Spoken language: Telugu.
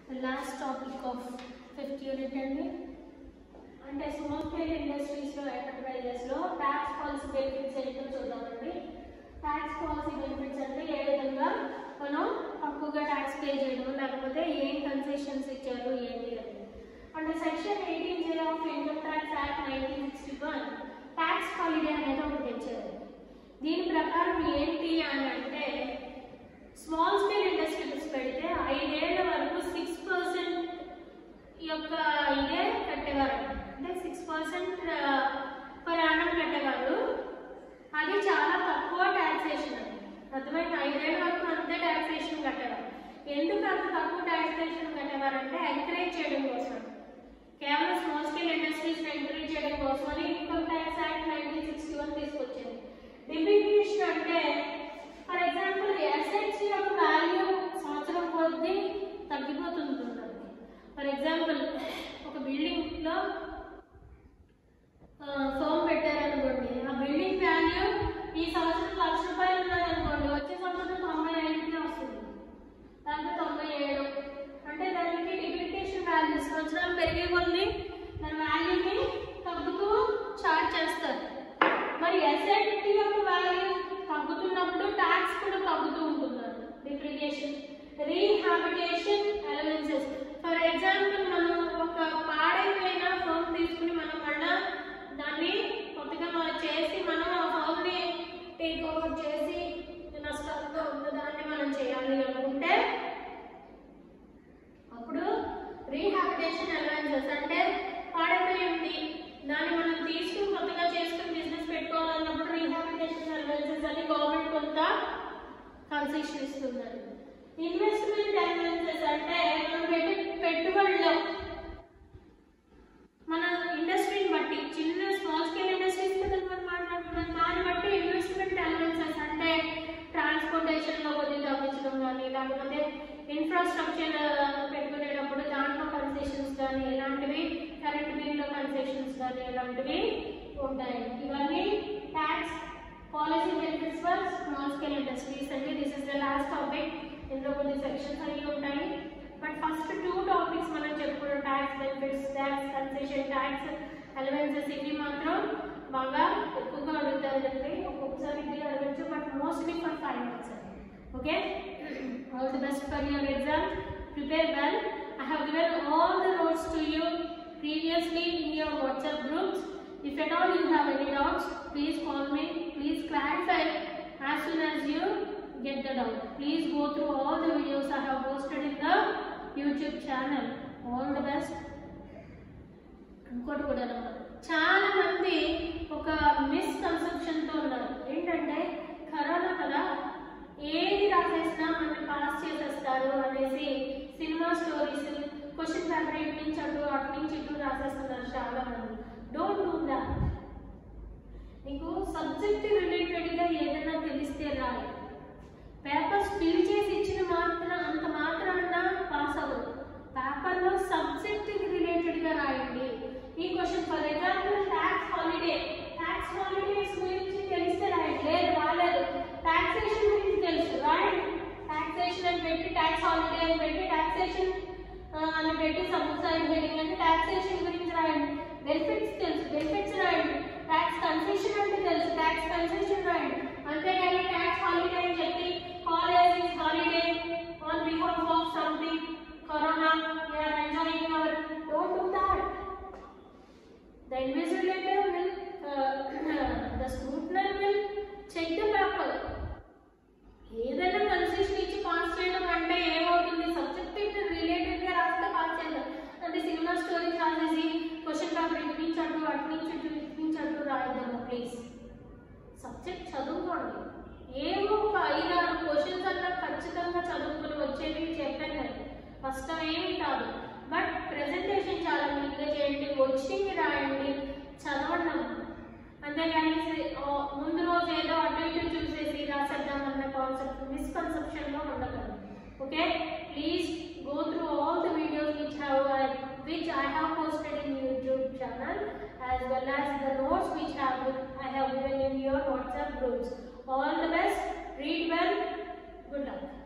Last topic of fifth unit అండి అంటే స్మాల్ స్కేల్ ఇండస్ట్రీస్లో ఎంటర్ప్రైజెస్లో ట్యాక్స్ పాలసీ బెనిఫిట్స్ ఏంటో చూద్దామండి ట్యాక్స్ పాలసీ బెనిఫిట్స్ అంటే ఏ విధంగా మనం తక్కువగా ట్యాక్స్ పే చేయడం లేకపోతే ఏం కన్సెషన్స్ ఇచ్చారు ఏంటి అని అంటే section eighteen J of income tax act nineteen sixty one tax holiday అనేది ఒకటి ఇచ్చారు దీని ప్రకారం ఏంటి అని అంటే స్మాల్ స్కేల్ ఇండస్ట్రీస్ పెడితే ఐదేళ్ల వరకు సిక్స్ పర్సెంట్ యొక్క ఇదే కట్టేవారు అంటే సిక్స్ పర్సెంట్ పర్ యానం కట్టేవారు అది చాలా తక్కువ ట్యాక్సేషన్ అండి అర్థమైంది ఐదేళ్ల వరకు అంతే ట్యాక్సేషన్ కట్టేవారు ఎందుకు అంత తక్కువ ట్యాక్సేషన్ కట్టేవారంటే ఎంకరేజ్ చేయడం కోసం కేవలం స్మాల్ స్కేల్ ఇండస్ట్రీస్ ఎంకరేజ్ చేయడం కోసమని income tax act nineteen sixty one తీసుకొచ్చింది డిఫినిషన్ అంటే ఫర్ ఎగ్జాంపుల్ అసెట్స్ యొక్క వాల్యూ సంవత్సరం కొద్దీ తగ్గిపోతుంటుంది ఫర్ ఎగ్జాంపుల్ ఒక బిల్డింగ్ లో ఫోమ్ పెట్టారనుకోండి ఆ బిల్డింగ్ వాల్యూ ఈ సంవత్సరం లక్ష రూపాయలు ఉన్నదనుకోండి వచ్చే సంవత్సరం తొంభై ఐదుకే వస్తుంది దాంట్లో తొంభై ఏడు అంటే దానికి డిప్లికేషన్ వాల్యూ సంవత్సరాలు పెరిగే కొద్ది దాని వాల్యూని తగ్గుతూ చార్జ్ చేస్తారు మరి ఎసెట్ యొక్క వాల్యూ తగ్గుతున్నప్పుడు ట్యాక్స్ కూడా తగ్గుతూ ఉంటున్నారు depreciation rehabilitation allowances for example మనం ఒక పాడైపోయిన ఫోన్ తీసుకుని మనం మళ్ళా దాన్ని కొత్తగా మనం చేసి మనం ఆ ఫోన్ని టేక్ ఓవర్ చేసి నష్టాలతో ఉన్న దాన్ని మనం చేయాలి అనుకుంటే అప్పుడు రీహాబిటేషన్ అలవెన్సెస్ అంటే పాడైపోయింది దాన్ని మనం తీసుకుని కొత్తగా చేసుకుని బిజినెస్ పెట్టుకోవాలన్నప్పుడు రీహాబిటేషన్ అలవెన్సెస్ అని గవర్నమెంట్ కొంత కన్సెషన్ ఇస్తున్నారు ఇన్వెస్ట్మెంట్ అలవెన్సెస్ అంటే మనం పెట్టి పెట్టుబడిలో మన ఇండస్ట్రీని బట్టి చిన్న స్మాల్ స్కేల్ ఇండస్ట్రీస్ మీద మనం మాట్లాడుతున్నాం దాన్ని బట్టి ఇన్వెస్ట్మెంట్ అలవెన్సెస్ అంటే ట్రాన్స్పోర్టేషన్ లో కొద్దిగా తగ్గించడం కానీ లేకపోతే ఇన్ఫ్రాస్ట్రక్చర్ పెట్టుకునేటప్పుడు దాంట్లో కన్సెషన్స్ కానీ ఇలాంటివి కరెంట్ బిల్లో కన్సెషన్స్ కానీ ఇలాంటివి ఉంటాయి ఇవన్నీ tax policy benefits for small scale industries అండి this is the last topic ఇందులో కొన్ని సెక్షన్స్ అవి ఉంటాయి బట్ ఫస్ట్ టూ టాపిక్స్ మనం చెప్పుకున్న tax benefits tax concession tax allowances ఇవి మాత్రం బాగా ఎక్కువగా అడుగుతారండి ఒక్కొక్కసారి ఇది అడగచ్చు but mostly for five months okay all the best for your exam prepare well I have given all the notes to you previously in your WhatsApp groups. If at all you have any doubts, please call me. Please clarify as soon as you get the doubt. Please go through all the videos I have posted in the YouTube channel. All the best. ఇంకోటి కూడా అన్నమాట. చాలా మంది ఒక మిస్కన్సెప్షన్ తో ఉన్నారు ఏంటంటే కరోనా కదా ఏది రాసేసినా మనల్ని పాస్ చేసేస్తారు అనేసి సినిమా స్టోరీస్ క్వశ్చన్ పేపర్ ఇటు నుంచి అటు అటు నుంచి ఇటు రాసేస్తున్నారు చాలా మంది డోంట్ డూ దాట్ నీకు సబ్జెక్ట్ రిలేటెడ్ గా ఏదైనా తెలిస్తే రాయి పేపర్స్ ఫిల్ చేసి ఇచ్చిన మాత్రం అంత మాత్రాన పాస్ అవ్వదు పేపర్ లో సబ్జెక్ట్ రిలేటెడ్ గా రాయండి ఈ question for example tax holiday tax holidays గురించి తెలిస్తే రాయండి లేదు రాలేదు టాక్సేషన్ గురించి తెలుసు రాయండి టాక్సేషన్ అని పెట్టి ట్యాక్స్ హాలిడే అని పెట్టి టాక్సేషన్ అని పెట్టి సబ్సైడ్ హెడింగ్ అంటే టాక్సేషన్ గురించి రాయండి బెనిఫిట్స్ తెలుసు బెనిఫిట్స్ రాయండి ట్యాక్స్ కన్సెషన్ అంటే తెలుసు ట్యాక్స్ కన్సెషన్ రాయండి అంతేగాని ట్యాక్స్ హాలిడే అని చెప్పి college is holiday on behalf of something corona you are enjoying our don't do that the invigilator will uh, the scrutiner will check the paper ఏదైనా కన్సెషన్ ఇచ్చి పాస్ చేయడం అంటే ఏమవుతుంది సబ్జెక్ట్ రిలేటెడ్ గా రాస్తే పాస్ చేద్దాం అంటే సినిమా స్టోరీ రాసేసి క్వశ్చన్ పేపర్ ఇటు నుంచి అటు అటు నుంచి ఇటు ఇటు నుంచి అటు రాయద్దాము ప్లీజ్ సబ్జెక్ట్ చదువుకోండి ఏవో ఒక ఐదారు క్వశ్చన్స్ అన్నా ఖచ్చితంగా చదువుకుని వచ్చేవి చెప్పాను కదా కష్టం ఏమీ కాదు బట్ ప్రెజెంటేషన్ చాలా నీట్గా చేయండి వచ్చింది రాయండి చదవండి అంతేగాని ఓ, ముందు రోజు ఏదో అటు ఇటు చూసేసి రాసేద్దాం అన్న కాన్సెప్ట్ మిస్కన్సెప్షన్లో ఉండగలరు okay please go through all the videos which have which I have posted in YouTube channel as well as the notes which have I have given in your WhatsApp groups. All the best. Read well. Good luck.